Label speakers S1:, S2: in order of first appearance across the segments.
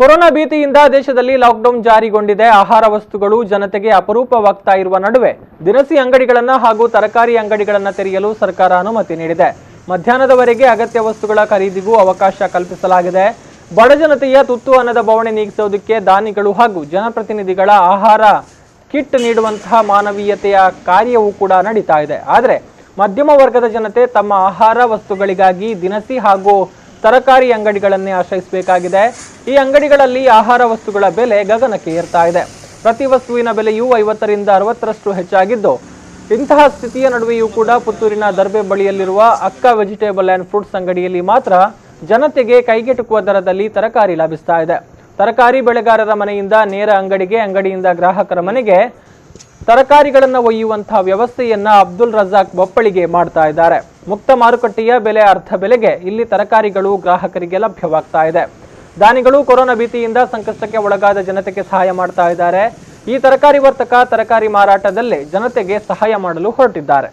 S1: corona ಭೀತಿಯಿಂದ ದೇಶದಲ್ಲಿ lockdown ಜಾರಿಗೊಂಡಿದೆ ಆಹಾರ ವಸ್ತುಗಳು ಜನತೆಗೆ ಅಪರೂಪವಾಗ್ತಾ ಇರುವ ನಡುವೆ ದಿನಸಿ ಅಂಗಡಿಗಳನ್ನ ಹಾಗೂ ತರಕಾರಿ ಅಂಗಡಿಗಳನ್ನ ತೆರೆಯಲು ಸರ್ಕಾರ ಅನುಮತಿ ನೀಡಿದೆ ಮಧ್ಯಾಹ್ನದವರೆಗೆ ಅಗತ್ಯ ವಸ್ತುಗಳ ಖರೀದಿಗೂ ಅವಕಾಶ ಕಲ್ಪಿಸಲಾಗಿದೆ ಬಡ ಜನತೆಯ ತುತ್ತು ಅನ್ನದ ಬವಣೆ ನೀಗಿಸೋದಕ್ಕೆ ದಾನಿಗಳು ಹಾಗೂ ಜನಪ್ರತಿನಿಧಿಗಳ ಆಹಾರ ಕಿಟ್ ನೀಡುವಂತಹ ಮಾನವೀಯತೆಯ ಕಾರ್ಯವೂ ಕೂಡ ನಡೀತಾ ಇದೆ ಆದರೆ ಮಧ್ಯಮ ವರ್ಗದ ಜನತೆ ತಮ್ಮ ಆಹಾರ ವಸ್ತುಗಳಿಗಾಗಿ ದಿನಸಿ ಹಾಗೂ ತರಕಾರಿ ಅಂಗಡಿಗಳನ್ನೇ ಆಶ್ರಯಿಸಬೇಕಾಗಿದೆ ಈ ಅಂಗಡಿಗಳಲ್ಲಿ ಆಹಾರ ವಸ್ತುಗಳ ಬೆಲೆ ಗಗನಕ್ಕೆ ಏರ್ತಾ ಇದೆ ಪ್ರತಿ ವಸ್ತುವಿನ ಬೆಲೆಯು ಐವತ್ತರಿಂದ ಅರವತ್ತರಷ್ಟು ಹೆಚ್ಚಾಗಿದ್ದು ಇಂತಹ ಸ್ಥಿತಿಯ ನಡುವೆಯೂ ಕೂಡ ಪುತ್ತೂರಿನ ದರ್ಬೆ ಬಳಿಯಲ್ಲಿರುವ ಅಕ್ಕ ವೆಜಿಟೇಬಲ್ ಆ್ಯಂಡ್ ಫ್ರೂಟ್ಸ್ ಅಂಗಡಿಯಲ್ಲಿ ಮಾತ್ರ ಜನತೆಗೆ ಕೈಗೆಟುಕುವ ದರದಲ್ಲಿ ತರಕಾರಿ ಲಭಿಸ್ತಾ ಇದೆ ತರಕಾರಿ ಬೆಳೆಗಾರರ ಮನೆಯಿಂದ ನೇರ ಅಂಗಡಿಗೆ ಅಂಗಡಿಯಿಂದ ಗ್ರಾಹಕರ ಮನೆಗೆ ತರಕಾರಿಗಳನ್ನು ಒಯ್ಯುವಂತಹ ವ್ಯವಸ್ಥೆಯನ್ನ ಅಬ್ದುಲ್ ರಜಾಕ್ ಬೊಪ್ಪಳಿಗೆ ಮಾಡ್ತಾ ಇದ್ದಾರೆ ಮುಕ್ತ ಮಾರುಕಟ್ಟೆಯ ಬೆಲೆ ಅರ್ಧ ಬೆಲೆಗೆ ಇಲ್ಲಿ ತರಕಾರಿಗಳು ಗ್ರಾಹಕರಿಗೆ ಲಭ್ಯವಾಗ್ತಾ ಇದೆ ದಾನಿಗಳು ಕೊರೋನಾ ಭೀತಿಯಿಂದ ಸಂಕಷ್ಟಕ್ಕೆ ಒಳಗಾದ ಜನತೆಗೆ ಸಹಾಯ ಮಾಡ್ತಾ ಇದ್ದಾರೆ ಈ ತರಕಾರಿ ವರ್ತಕ ತರಕಾರಿ ಮಾರಾಟದಲ್ಲೇ ಜನತೆಗೆ ಸಹಾಯ ಮಾಡಲು ಹೊರಟಿದ್ದಾರೆ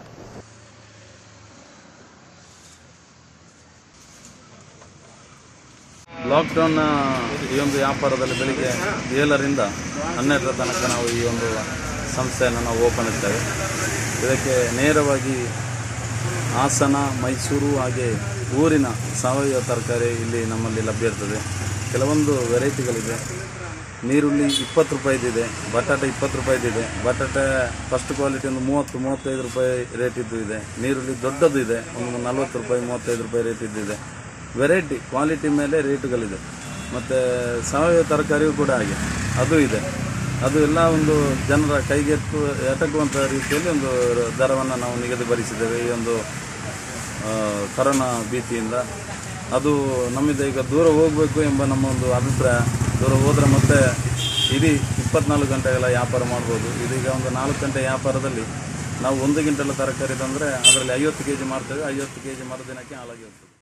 S2: ಲಾಕ್ಡೌನ್ನ ಈ ಒಂದು ವ್ಯಾಪಾರದಲ್ಲಿ ಬೆಳಿಗ್ಗೆ ಏಳರಿಂದ ಹನ್ನೆರಡರ ತನಕ ನಾವು ಈ ಒಂದು ಸಂಸ್ಥೆಯನ್ನು ನಾವು ಓಪನ್ ಇರ್ತೇವೆ ಇದಕ್ಕೆ ನೇರವಾಗಿ ಹಾಸನ ಮೈಸೂರು ಹಾಗೆ ಊರಿನ ಸಾವಯವ ತರಕಾರಿ ಇಲ್ಲಿ ನಮ್ಮಲ್ಲಿ ಲಭ್ಯ ಇರ್ತದೆ ಕೆಲವೊಂದು ವೆರೈಟಿಗಳಿದೆ ನೀರುಳ್ಳಿ ಇಪ್ಪತ್ತು ರೂಪಾಯಿದಿದೆ ಬಟಾಟೆ ಇಪ್ಪತ್ತು ರೂಪಾಯಿದಿದೆ ಬಟಾಟೆ ಫಸ್ಟ್ ಕ್ವಾಲಿಟಿ ಒಂದು ಮೂವತ್ತು ಮೂವತ್ತೈದು ರೂಪಾಯಿ ರೇಟ್ ಇದ್ದು ಇದೆ ನೀರುಳ್ಳಿ ದೊಡ್ಡದು ಇದೆ ಒಂದು ನಲ್ವತ್ತು ರೂಪಾಯಿ ಮೂವತ್ತೈದು ರೂಪಾಯಿ ರೇಟ್ ಇದ್ದಿದೆ ವೆರೈಟಿ ಕ್ವಾಲಿಟಿ ಮೇಲೆ ರೇಟುಗಳಿದೆ ಮತ್ತು ಸಾವಯವ ತರಕಾರಿಯೂ ಕೂಡ ಹಾಗೆ ಅದು ಇದೆ ಅದು ಎಲ್ಲ ಒಂದು ಜನರ ಕೈಗೆ ಎತ್ತು ಎಟಕುವಂಥ ರೀತಿಯಲ್ಲಿ ಒಂದು ದರವನ್ನು ನಾವು ನಿಗದಿಪಡಿಸಿದ್ದೇವೆ ಈ ಒಂದು ಆ, ಕರೋನಾ ಭೀತಿಯಿಂದ ಅದು ನಮ್ಮಿಂದ ಈಗ ದೂರ ಹೋಗಬೇಕು ಎಂಬ ನಮ್ಮ ಒಂದು ಅಭಿಪ್ರಾಯ ದೂರ ಹೋದರೆ ಮತ್ತೆ ಇಡೀ ಇಪ್ಪತ್ನಾಲ್ಕು ಗಂಟೆಗಳ ವ್ಯಾಪಾರ ಮಾಡ್ಬೋದು ಇದೀಗ ಒಂದು ನಾಲ್ಕು ಗಂಟೆ ವ್ಯಾಪಾರದಲ್ಲಿ ನಾವು ಒಂದು ಗಂಟೆಲ್ಲ ತರಕಾರಿ ತಂದರೆ ಅದರಲ್ಲಿ ಐವತ್ತು ಕೆ ಜಿ ಮಾಡ್ತೇವೆ ಐವತ್ತು ಕೆ ಜಿ ಮರುದಿನಕ್ಕೆ ಹಾಳಾಗಿ ಹೋಗ್ತದೆ